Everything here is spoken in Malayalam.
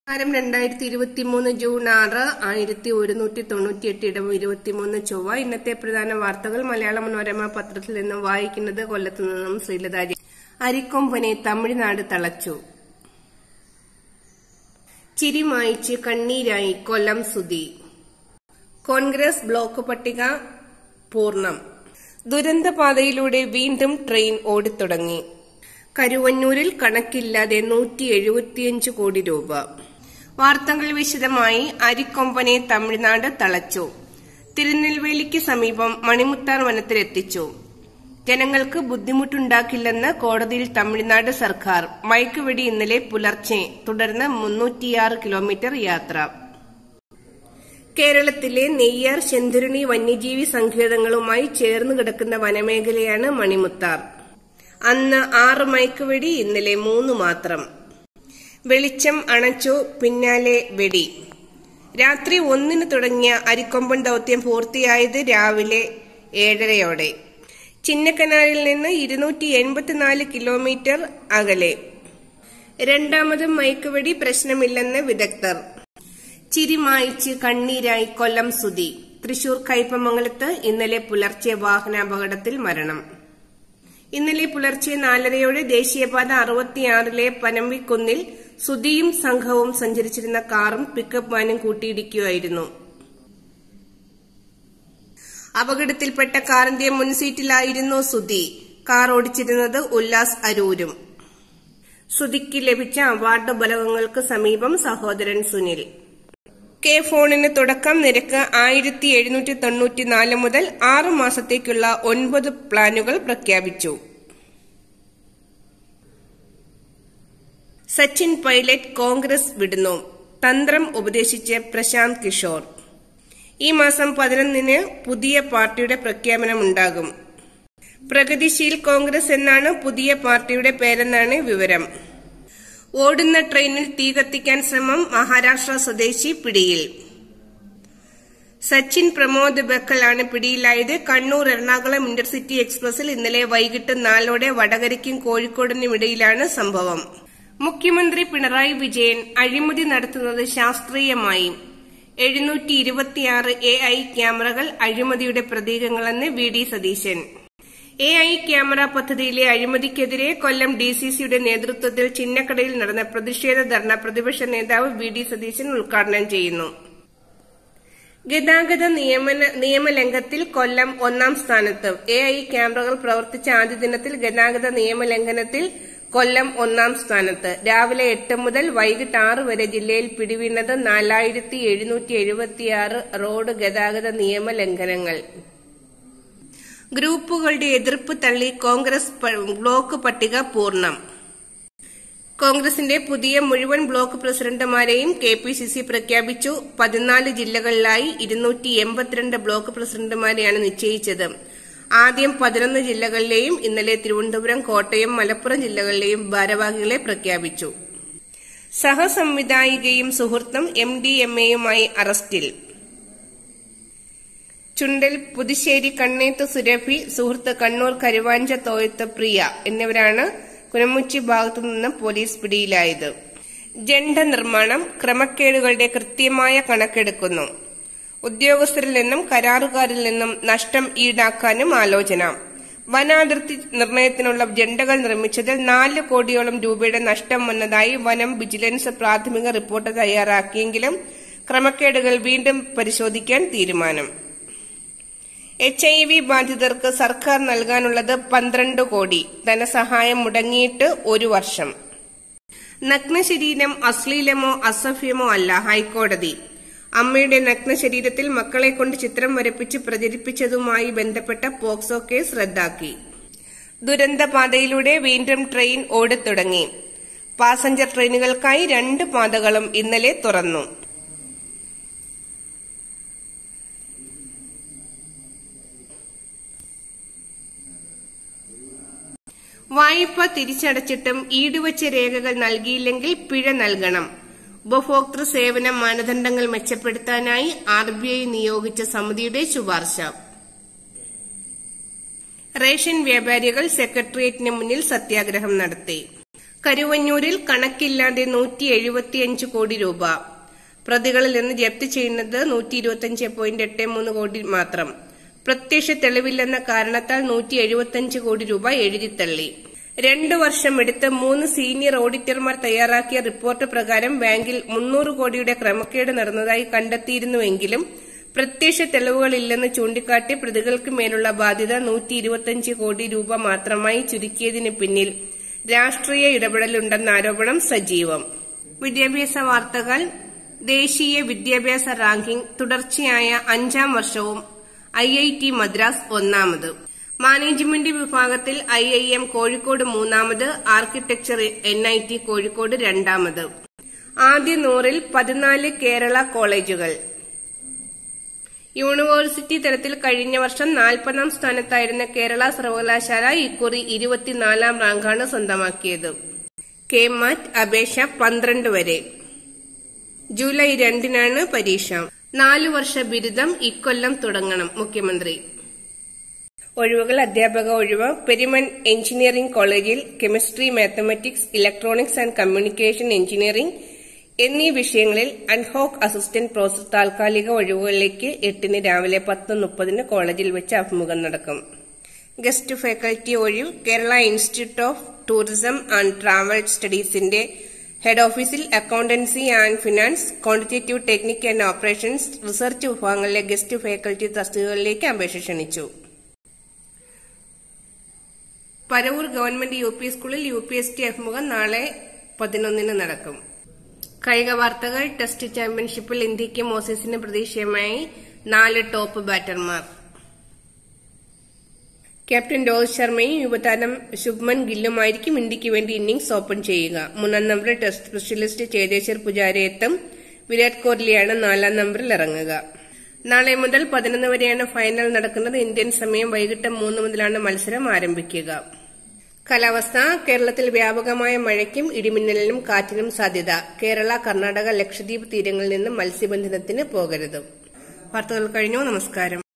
വാരം രണ്ടായിരത്തി ഇരുപത്തിമൂന്ന് ജൂൺ ആറ് ആയിരത്തി ഒരുന്നൂറ്റി തൊണ്ണൂറ്റിയെട്ട് ഇടം ഇരുപത്തിമൂന്ന് ചൊവ്വ ഇന്നത്തെ പ്രധാന വാർത്തകൾ മലയാള മനോരമ പത്രത്തിൽ നിന്നും വായിക്കുന്നത് കൊല്ലത്തു നിന്നും ശ്രീലതാരി അരിക്കൊമ്പനെ തമിഴ്നാട് തളച്ചു ചിരിമായിച്ച് കണ്ണീരായി കൊല്ലം സുധി കോൺഗ്രസ് ബ്ലോക്ക് പട്ടിക പൂർണ്ണം ദുരന്തപാതയിലൂടെ വീണ്ടും ട്രെയിൻ ഓടിത്തുടങ്ങി കരുവന്നൂരിൽ കണക്കില്ലാതെ നൂറ്റി എഴുപത്തിയഞ്ച് കോടി രൂപ വാർത്തകൾ വിശദമായി അരിക്കൊമ്പനെ തമിഴ്നാട് തളച്ചു തിരുനെൽവേലിക്ക് സമീപം മണിമുത്താർ വനത്തിലെത്തിച്ചു ജനങ്ങൾക്ക് ബുദ്ധിമുട്ടുണ്ടാക്കില്ലെന്ന് കോടതിയിൽ തമിഴ്നാട് സർക്കാർ മയക്കുവെടി ഇന്നലെ പുലർച്ചെ തുടർന്ന് മുന്നൂറ്റിയാറ് കിലോമീറ്റർ യാത്ര കേരളത്തിലെ നെയ്യാർ ചെന്തുരുണി വന്യജീവി സങ്കേതങ്ങളുമായി ചേർന്ന് കിടക്കുന്ന വനമേഖലയാണ് മണിമുത്താർ അന്ന് ആറ് മയക്കുവെടി ഇന്നലെ മൂന്ന് മാത്രം വെളിച്ചം അണച്ചു പിന്നാലെ വെടി രാത്രി ഒന്നിന് തുടങ്ങിയ അരിക്കൊമ്പൻ ദൌത്യം പൂർത്തിയായത് രാവിലെ ഏഴരയോടെ ചിന്നക്കനാലിൽ നിന്ന് ഇരുന്നൂറ്റി എൺപത്തിനാല് കിലോമീറ്റർ അകലെ രണ്ടാമതും മയക്കുവെടി പ്രശ്നമില്ലെന്ന് വിദഗ്ധർ ചിരിമായിച്ച് കണ്ണീരായി കൊല്ലം സുധി തൃശൂർ കയ്പമംഗലത്ത് ഇന്നലെ പുലർച്ചെ വാഹനാപകടത്തിൽ മരണം ഇന്നലെ പുലർച്ചെ നാലരയോടെ ദേശീയപാത അറുപത്തിയാറിലെ പനമ്പിക്കുന്നിൽ സുധിയും സംഘവും സഞ്ചരിച്ചിരുന്ന കാറും പിക്കപ്പ് വാനും കൂട്ടിയിടിക്കുകയായിരുന്നു അപകടത്തിൽപ്പെട്ട കാറിന്റെ മുൻസീറ്റിലായിരുന്നു സുധി കാർ ഓടിച്ചിരുന്നത് ഉല്ലാസ് അരൂരും സുധിക്ക് ലഭിച്ച അവാർഡ് ബലകങ്ങൾക്ക് സമീപം സഹോദരൻ സുനിൽ കെ ഫോണിന് തുടക്കം നിരക്ക് ആയിരത്തി എഴുന്നൂറ്റി തൊണ്ണൂറ്റിനാല് മുതൽ ആറ് മാസത്തേക്കുള്ള ഒൻപത് പ്ലാനുകൾ പ്രഖ്യാപിച്ചു സച്ചിൻ പൈലറ്റ് കോൺഗ്രസ് വിടുന്നു തന്ത്രം ഉപദേശിച്ച് പ്രശാന്ത് കിഷോർ ഈ മാസം പതിനൊന്നിന് പുതിയ പാർട്ടിയുടെ പ്രഖ്യാപനമുണ്ടാകും പ്രഗതിശീൽ കോൺഗ്രസ് എന്നാണ് പുതിയ പാർട്ടിയുടെ പേരെന്നാണ് വിവരം ഓടുന്ന ട്രെയിനിൽ തീ കത്തിക്കാൻ ശ്രമം മഹാരാഷ്ട്ര സ്വദേശി പിടിയിൽ സച്ചിൻ പ്രമോദ് ബക്കലാണ് പിടിയിലായത് കണ്ണൂർ എറണാകുളം ഇന്റർസിറ്റി എക്സ്പ്രസിൽ ഇന്നലെ വൈകിട്ട് നാലോടെ വടകരയ്ക്കും കോഴിക്കോടിനും ഇടയിലാണ് സംഭവം മുഖ്യമന്ത്രി പിണറായി വിജയൻ അഴിമതി നടത്തുന്നത് ശാസ്ത്രീയമായി എഴുന്നൂറ്റി ഇരുപത്തിയാറ് എ ഐ ക്യാമറകൾ അഴിമതിയുടെ പ്രതീകങ്ങളെന്ന് V D Satheesan A I camera പദ്ധതിയിലെ അഴിമതിക്കെതിരെ കൊല്ലം ഡി സി സിയുടെ നേതൃത്വത്തിൽ ചിന്നക്കടയിൽ നടന്ന പ്രതിഷേധ ധർണ പ്രതിപക്ഷ നേതാവ് വി ഡി സതീശൻ ഉദ്ഘാടനം ചെയ്യുന്നു ഗതാഗത നിയമന നിയമലംഘനത്തിൽ കൊല്ലം ഒന്നാം സ്ഥാനത്ത് എ ഐ ക്യാമറകൾ പ്രവർത്തിച്ച ആദ്യ ദിനത്തിൽ ഗതാഗത നിയമലംഘനത്തിൽ കൊല്ലം ഒന്നാം സ്ഥാനത്ത് രാവിലെ എട്ട് മുതൽ വൈകിട്ട് ആറ് വരെ ജില്ലയിൽ പിടിവീണത് നാലായിരത്തി എഴുന്നൂറ്റി എഴുപത്തിയാറ് റോഡ് ഗതാഗത നിയമലംഘനങ്ങൾ ഗ്രൂപ്പുകളുടെ എതിർപ്പ് തള്ളി കോൺഗ്രസ് ബ്ലോക്ക് പട്ടിക പൂർണ്ണം കോൺഗ്രസിന്റെ പുതിയ മുഴുവൻ ബ്ലോക്ക് പ്രസിഡന്റുമാരെയും കെ പി സി സി പ്രഖ്യാപിച്ചു പതിനാല് ജില്ലകളിലായി ഇരുന്നൂറ്റി എൺപത്തിരണ്ട് ബ്ലോക്ക് പ്രസിഡന്റുമാരെയാണ് നിശ്ചയിച്ചത് ആദ്യം പതിനൊന്ന് ജില്ലകളിലെയും ഇന്നലെ തിരുവനന്തപുരം കോട്ടയം മലപ്പുറം ജില്ലകളിലെയും ഭാരവാഹികളെ പ്രഖ്യാപിച്ചു സഹസംവിധായികയും സുഹൃത്തും എം ഡി എം എയുമായി അറസ്റ്റിൽ ചുണ്ടൽ പുതുശ്ശേരി കണ്ണേത്ത് സുരഭി സുഹൃത്ത് കണ്ണൂർ കരുവാഞ്ച തോയത്ത് പ്രിയ എന്നിവരാണ് കുനമുച്ചി ഭാഗത്തു നിന്ന് പോലീസ് പിടിയിലായത് ജണ്ട നിർമ്മാണം ക്രമക്കേടുകളുടെ കൃത്യമായ കണക്കെടുക്കുന്നു ഉദ്യോഗസ്ഥരിൽ നിന്നും കരാറുകാരിൽ നിന്നും നഷ്ടം ഈടാക്കാനും ആലോചന വനാതിർത്തി നിർണയത്തിനുള്ള ജണ്ടകൾ നിർമ്മിച്ചതിൽ നാല് കോടിയോളം രൂപയുടെ നഷ്ടം വന്നതായി വനം വിജിലൻസ് പ്രാഥമിക റിപ്പോർട്ട് തയ്യാറാക്കിയെങ്കിലും ക്രമക്കേടുകൾ വീണ്ടും പരിശോധിക്കാൻ തീരുമാനം എച്ച് ഐ വി ബാധിതർക്ക് സർക്കാർ നൽകാനുള്ളത് പന്ത്രണ്ട് കോടി ധനസഹായം മുടങ്ങിയിട്ട് ഒരു വർഷം നഗ്നശരീരം അശ്ലീലമോ അസഭ്യമോ അല്ല ഹൈക്കോടതി അമ്മയുടെ നഗ്നശരീരത്തിൽ മക്കളെ കൊണ്ട് ചിത്രം വരപ്പിച്ച് പ്രചരിപ്പിച്ചതുമായി ബന്ധപ്പെട്ട പോക്സോ കേസ് റദ്ദാക്കി ദുരന്തപാതയിലൂടെ വീണ്ടും ട്രെയിൻ ഓടിത്തുടങ്ങി പാസഞ്ചർ ട്രെയിനുകൾക്കായി രണ്ട് പാതകളും ഇന്നലെ തുറന്നു വായ്പ തിരിച്ചടച്ചിട്ടും ഈടുവച്ച രേഖകൾ നൽകിയില്ലെങ്കിൽ പിഴ നൽകണം ഉപഭോക്തൃ സേവന മാനദണ്ഡങ്ങൾ മെച്ചപ്പെടുത്താനായി ആർ ബി ഐ നിയോഗിച്ച സമിതിയുടെ ശുപാർശ റേഷൻ വ്യാപാരികൾ സെക്രട്ടേറിയറ്റിന് മുന്നിൽ സത്യാഗ്രഹം നടത്തി കരുവന്നൂരിൽ കണക്കില്ലാതെ നൂറ്റി എഴുപത്തിയഞ്ച് കോടി രൂപ പ്രതികളിൽ നിന്ന് ജപ്തി ചെയ്യുന്നത് നൂറ്റി ഇരുപത്തിയഞ്ച് പോയിന്റ് എട്ട് മൂന്ന് കോടി മാത്രം പ്രത്യക്ഷ തെളിവില്ലെന്ന കാരണത്താൽ നൂറ്റി എഴുപത്തിയഞ്ച് കോടി രൂപ എഴുതിത്തള്ളി രണ്ടു വർഷം എടുത്ത് മൂന്ന് സീനിയർ ഓഡിറ്റർമാർ തയ്യാറാക്കിയ റിപ്പോർട്ട് പ്രകാരം ബാങ്കിൽ മുന്നൂറ് കോടിയുടെ ക്രമക്കേട് നടന്നതായി കണ്ടെത്തിയിരുന്നുവെങ്കിലും പ്രത്യക്ഷ തെളിവുകളില്ലെന്ന് ചൂണ്ടിക്കാട്ടി പ്രതികൾക്ക് മേലുള്ള ബാധ്യത നൂറ്റി ഇരുപത്തിയഞ്ച് കോടി രൂപ മാത്രമായി ചുരുക്കിയതിന് പിന്നിൽ രാഷ്ട്രീയ ഇടപെടലുണ്ടെന്ന ആരോപണം സജീവം വിദ്യാഭ്യാസ വാർത്തകൾ ദേശീയ വിദ്യാഭ്യാസ റാങ്കിംഗ് തുടർച്ചയായ അഞ്ചാം വർഷവും ഐ ഐ ടി മദ്രാസ് ഒന്നാമത് മാനേജ്മെന്റ് വിഭാഗത്തിൽ ഐ ഐ എം കോഴിക്കോട് മൂന്നാമത് architecture N I T Kozhikode രണ്ടാമത് ആദ്യ നൂറിൽ പതിനാല് കേരള കോളേജുകൾ യൂണിവേഴ്സിറ്റി തലത്തിൽ കഴിഞ്ഞ വർഷം നാൽപ്പതാം സ്ഥാനത്തായിരുന്ന കേരള സർവകലാശാല ഇക്കുറി ഇരുപത്തിനാലാം റാങ്കാണ് സ്വന്തമാക്കിയത് കെ മാറ്റ് അപേക്ഷ പന്ത്രണ്ട് വരെ ജൂലൈ രണ്ടിനാണ് പരീക്ഷ നാലു വർഷ ബിരുദം ഇക്കൊല്ലം തുടങ്ങണം മുഖ്യമന്ത്രി ഒഴിവുകൾ അധ്യാപക ഒഴിവ് പെരിമൺ എഞ്ചിനീയറിംഗ് കോളേജിൽ chemistry mathematics electronics and communication engineering എന്നീ വിഷയങ്ങളിൽ അൺഹോക്ക് അസിസ്റ്റന്റ് പ്രൊഫസർ താൽക്കാലിക ഒഴിവുകളിലേക്ക് എട്ടിന് രാവിലെ പത്ത് മുപ്പതിന് കോളേജിൽ വെച്ച് അഭിമുഖം നടക്കും ഗസ്റ്റ് ഫാക്കൽറ്റി ഒഴിവ് Kerala institute of tourism and travel സ്റ്റഡീസിന്റെ ഹെഡ് ഓഫീസിൽ accountancy and finance quantitative technique and operations research വിഭാഗങ്ങളിലെ ഗസ്റ്റ് ഫാക്കൽറ്റി തസ്തികകളിലേക്ക് അപേക്ഷ ക്ഷണിച്ചു പരവൂർ ഗവൺമെന്റ് യു പി സ്കൂളിൽ യു പി എസ് ടി അഭിമുഖം നാളെ പതിനൊന്നിന് നടക്കും കായിക വാർത്തകൾ ടെസ്റ്റ് ചാമ്പ്യൻഷിപ്പിൽ ഇന്ത്യയ്ക്ക് മോസസിന് പ്രതീക്ഷയുമായി നാല് ടോപ്പ് ബാറ്റർമാർ ക്യാപ്റ്റൻ രോഹിത് ശർമ്മയും യുവതാരം ശുഭ്മൻ ഗില്ലുമായിരിക്കും ഇന്ത്യയ്ക്ക് വേണ്ടി ഇന്നിംഗ്സ് ഓപ്പൺ ചെയ്യുക മൂന്നാം നമ്പറിൽ ടെസ്റ്റ് സ്പെഷ്യലിസ്റ്റ് ചേതേശ്വർ പുജാര എത്തും വിരാട് കോഹ്ലിയാണ് നാലാം നമ്പറിൽ ഇറങ്ങുക നാളെ മുതൽ പതിനൊന്ന് വരെയാണ് ഫൈനൽ നടക്കുന്നത് ഇന്ത്യൻ സമയം വൈകിട്ട് മൂന്ന് മുതലാണ് മത്സരം ആരംഭിക്കുക കാലാവസ്ഥ കേരളത്തിൽ വ്യാപകമായ മഴയ്ക്കും ഇടിമിന്നലിനും കാറ്റിനും സാധ്യത കേരള കർണാടക ലക്ഷദ്വീപ് തീരങ്ങളിൽ നിന്ന് മത്സ്യബന്ധനത്തിന് പോകരുത് വാർത്തകൾ കഴിഞ്ഞു നമസ്കാരം